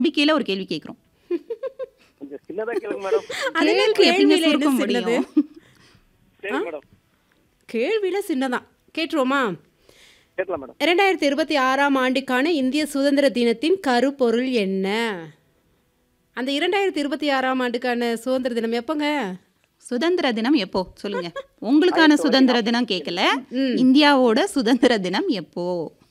நம்பிக்கையில ஒரு கேள்வி கேட்குறோம் கொஞ்சம் சின்னதா கேளுங்க மேடம் அது என்ன கேள்வி எப்படிங்க கேள்வியில என்ன சுருக்க சின்னது முடியும்? சரி மேடம் கேள்வியில சின்னதான் கேட்டுருவோமா கேட்கலாம் மேடம் இரண்டாயிரத்தி இருபத்தி ஆறாம் ஆண்டுக்கான இந்திய சுதந்திர தினத்தின் கருப்பொருள் என்ன அந்த இரண்டாயிரத்தி இருபத்தி ஆறாம் ஆண்டுக்கான சுதந்திர தினம் எப்போங்க சுதந்திர தினம் எப்போ சொல்லுங்க உங்களுக்கான சுதந்திர தினம் கேட்கல இந்தியாவோட சுதந்திர தினம் எப்போ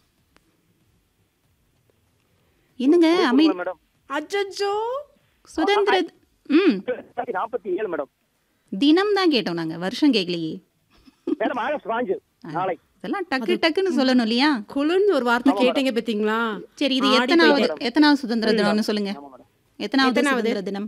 என்னங்க அமை சொல்லுங்க மேடம் அச்சோ சுதந்திர ம் நாற்பத்தி ஏழு மேடம் தினம் தான் கேட்டோம் நாங்க வருஷம் கேட்கலையே மேடம் ஆகஸ்ட் பாஞ்சு நாளை இதெல்லாம் டக்கு டக்குன்னு சொல்லணும் இல்லையா குளுன்னு ஒரு வார்த்தை கேட்டீங்க பார்த்தீங்களா சரி இது ஆடி எத்தனாவது எத்தனாவது சுதந்திர தினம்னு சொல்லுங்க ஆமா மேடம் எத்தனாவது எத்தனாவது? சுதந்திர தினம்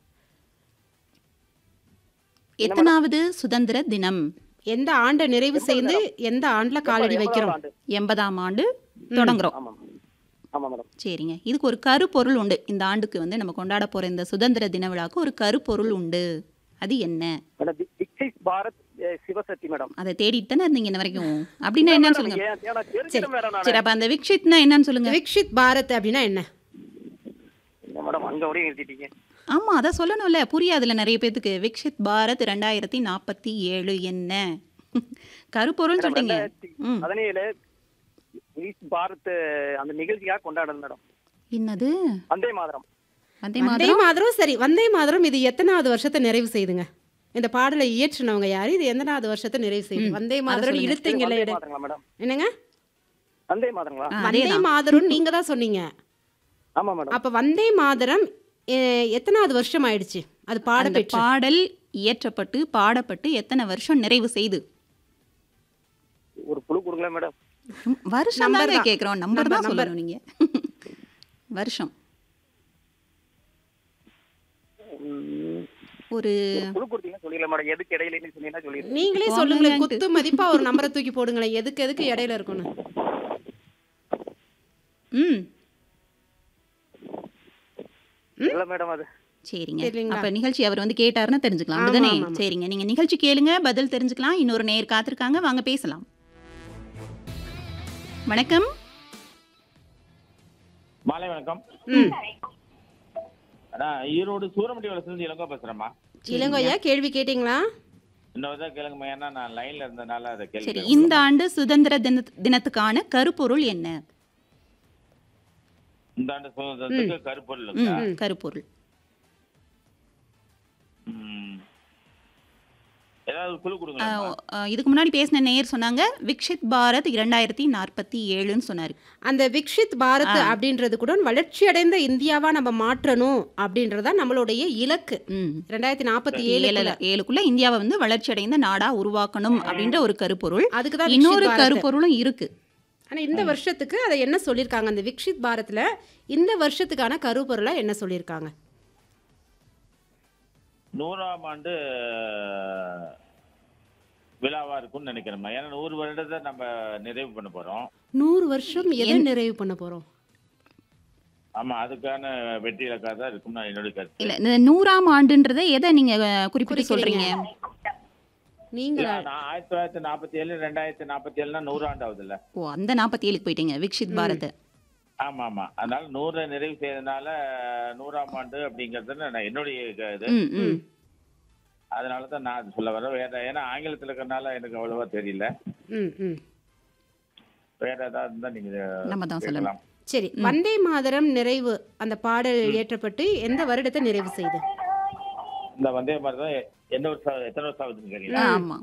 எத்தனாவது சுதந்திர தினம் எந்த ஆண்டை நிறைவு செய்து எந்த ஆண்டுல காலடி வைக்கிறோம் ஆண்டு எண்பதாம் ஆண்டு தொடங்குறோம் ஆமா ஆமா மேடம் சரிங்க இதுக்கு ஒரு கருப்பொருள் உண்டு இந்த ஆண்டுக்கு வந்து நம்ம கொண்டாட போற இந்த சுதந்திர தின விழாக்கு ஒரு கருப்பொருள் உண்டு அது என்ன மேடம் தி- விக்சித் பாரத் அஹ், சிவசக்தி மேடம் அதை தேடிட்டு தானே இருந்தீங்க இன்ன வரைக்கும் அப்படின்னா என்னன்னு சொல்லுங்க ஏன் ஏன் நான் தெரிஞ்சுட்டேன் மேடம் நான் சரி அப்ப அந்த விக்ஷித்னா என்னன்னு சொல்லுங்க விக்ஷித் பாரத் அப்படின்னா என்ன என்ன மேடம் அங்க வரையும் நிறுத்திட்டீங்க ஆமா அதை சொல்லணும்ல புரியாதுல நிறைய பேத்துக்கு விக்ஷித் பாரத் ரெண்டாயிரத்தி நாற்பத்தி ஏழு என்ன கருப்பொருள் சொல்லிட்டீங்க ரெண்டாயிரத்தி ம். பதினேழு விக்சித் பாரத் அந்த நிகழ்ச்சியாக கொண்டாடணும் மேடம் என்னது வந்தே மாதரம் வந்தே வந்தே மாதிரி மாதரம் சரி வந்தே மாதரம் இது எத்தனாவது வருஷத்தை நிறைவு செய்துங்க இந்த பாடலை இயற்றினவங்க யாரு இது எத்தனாவது வருஷத்தை நிறைவு செய்யுது வந்தே மாதரம் இழுத்தீங்கல்ல வந்தே இட மாதங்களா மேடம் என்னங்க வந்தே மாதங்களா ஆ, வந்தே அதேதான் மாதரம் நீங்க தான் சொன்னீங்க ஆமா மேடம் அப்ப வந்தே மாதரம் எ- எத்தனாவது வருஷம் ஆயிடுச்சு அது பாட அந்த பெற்று பாடல் இயற்றப்பட்டு பாடப்பட்டு எத்தனை வருஷம் நிறைவு செய்து ஒரு குழு கொடுங்களேன் மேடம் ம், வருஷம் Number தாங்க தான். கேக்குறோம் நம்பர் தான் Number, சொல்லணும் நீங்க வருஷம் ம், ஒரு குழு கொடுத்தீங்கன்னா சொல்லிடலாம் மேடம் எதுக்கு இடையில சொன்னீங்கன்னா சொல்லிடுறேன் நீங்களே போங்க சொல்லுங்களேன் எனக்கு. குத்து மதிப்பா ஒரு நம்பரை தூக்கி போடுங்களேன் எதுக்கு எதுக்கு இடையில இருக்கணும் ம் இல்ல மேடம் அது சரிங்க சரிங்களா? அப்ப நிகழ்ச்சி அவர் வந்து கேட்டாருன்னு தெரிஞ்சுக்கலாம் ஆமா, அப்படிதானே ஆமா, ஆமா. சரிங்க நீங்க நிகழ்ச்சி கேளுங்க பதில் தெரிஞ்சுக்கலாம் இன்னொரு நேர் காத்திருக்காங்க வாங்க பேசலாம் வணக்கம் மாலை வணக்கம் ம் நான் ஈரோடு சூரமட்டி வளசுலேருந்து இளங்கோ பேசுறேம்மா இளங்கோயா கேள்வி கேட்டீங்களா இன்னொரு தான் கேளுங்கம்மா ஏன்னா நான் லைன்ல இருந்தனால அதை சரி கேள்வி இந்த ஆண்டு சுதந்திர தின தினத்துக்கான கருப்பொருள் என்ன இந்த ஆண்டு சுதந்திரத்துக்கு கருப்பொருள் ம் இருக்கா? கருப்பொருள் ம். ஏதாவது குழு ஆ, கொடுங்களா ஆ, இதுக்கு முன்னாடி பேசின நேயர் சொன்னாங்க விக்ஷித் பாரத் இரண்டாயிரத்தி நாற்பத்தி ஏழுன்னு சொன்னாரு அந்த விக்ஷித் பாரத் அப்படின்றது கூட வளர்ச்சி அடைந்த இந்தியாவா நம்ம மாற்றணும் அப்படின்றதா நம்மளுடைய இலக்கு ம் ரெண்டாயிரத்தி நாற்பத்தி ஏழு ஏழுல ஏழுக்குள்ள இந்தியாவை வந்து வளர்ச்சி அடைந்த நாடா உருவாக்கணும் அப்படின்ற ஒரு கருப்பொருள் அதுக்கு தான் இன்னொரு விக்ஷித் பாரத் கருப்பொருளும் இருக்கு ஆனா இந்த வருஷத்துக்கு அதை என்ன சொல்லியிருக்காங்க அந்த விக்ஷித் பாரத்ல இந்த வருஷத்துக்கான கருப்பொருளா என்ன சொல்லியிருக்காங்க நூறாம் ஆண்டு விழாவா இருக்கும்னு நினைக்கிறேம்மா ஏன்னா நூறு வருடத்தை நம்ம நிறைவு பண்ண போறோம் நூறு வருஷம் எதை நிறைவு பண்ண போறோம் ஆமா அதுக்கான வெற்றி இலக்கா தான் இருக்கும் நான் என்னுடைய கருத்து இல்ல இந்த நூறாம் ஆண்டுன்றதை எதை நீங்க அஹ், குறிப்பிட்டு சொல்றீங்க நீங்க இல்ல, நான் ஆயிரத்தி தொள்ளாயிரத்தி நாற்பத்தி ஏழு ரெண்டாயிரத்தி நாற்பத்தி ஏழுனா நூறாண்டு ஆகுதுல்ல ஓ அந்த நாற்பத்தி ஏழுக்கு போயிட்டீங்க விக்ஷித் பாரத் ஆமா ஆமா அதனால நூறை நிறைவு செய்யறதுனால நூறாம் ஆண்டு அப்படிங்கறது நான் என்னுடைய க- இது ம் ம் அதனால தான் நான் அது சொல்ல வரேன் வேற ஏன்னா ஆங்கிலத்துல இருக்கிறனால எனக்கு அவ்வளவா தெரியல ம் ம் வேற ஏதாவது இருந்தா நீங்க நம்ம தான் சொல்லணும் கேட்கலாம் சரி வந்தே மாதரம் நிறைவு அந்த பாடல் இயற்றப்பட்டு எந்த வருடத்தை நிறைவு செய்து இந்த வந்தே மாதிரி தான் என்ன வருஷம் எத்தனை வருஷம் ஆகுதுன்னு கேட்டீங்களா ஆமா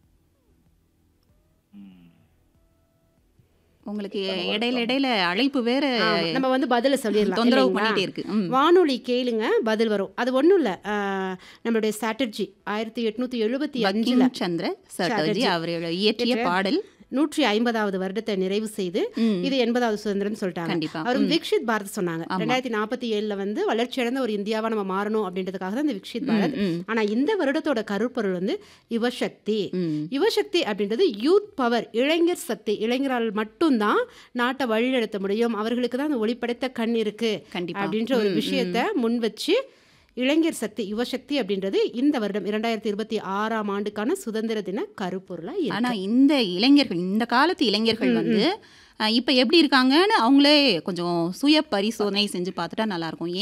ம். உங்களுக்கு இடையில இடையில அழைப்பு வேற ஆமா, நம்ம வந்து பதில சொல்லிடலாம் தொந்தரவு இல்லைங்களா? பண்ணிட்டே இருக்கு ம் வானொலி கேளுங்க பதில் வரும் அது ஒண்ணும் இல்ல ஆ, நம்மளுடைய சாட்டர்ஜி ஆயிரத்தி எட்நூத்தி எழுபத்தி அஞ்சுல பங்கிம் சந்திர சட்டர்ஜி அவர் இயற்றிய பாடல் நூற்றி ஐம்பதாவது வருடத்தை நிறைவு செய்து ம். இது எண்பதாவது சுதந்திரம் சொல்லிட்டாங்க கண்டிப்பா அவர் ம். விக்ஷித் பாரத் சொன்னாங்க ரெண்டாயிரத்தி நாற்பத்தி ஏழுல வந்து வளர்ச்சி அடைந்த ஒரு இந்தியாவா நம்ம மாறணும் அப்படின்றதுக்காக தான் இந்த விக்ஷித் பாரத் ம், ஆனா இந்த வருடத்தோட கருப்பொருள் வந்து யுவசக்தி ம் யுவசக்தி அப்படின்றது யூத் பவர் இளைஞர் சக்தி இளைஞரால் மட்டும்தான் நாட்டை வழிநடத்த முடியும் அவர்களுக்கு தான் அந்த ஒளிப்படைத்த கண் இருக்கு கண்டிப்பா அப்படின்ற ஒரு விஷயத்தை முன் வச்சு இளைஞர் சக்தி யுவசக்தி அப்படின்றது இந்த வருடம் இரண்டாயிரத்தி இருபத்தி ஆறாம் ஆண்டுக்கான சுதந்திர தின கருப்பொருளா இருக்கு ஆனா இந்த இளைஞர்கள் இந்த காலத்து இளைஞர்கள் வந்து அஹ், இப்ப எப்படி இருக்காங்கன்னு அவங்களே கொஞ்சம் சுய பரிசோதனை செஞ்சு பார்த்துட்டா நல்லா இருக்கும்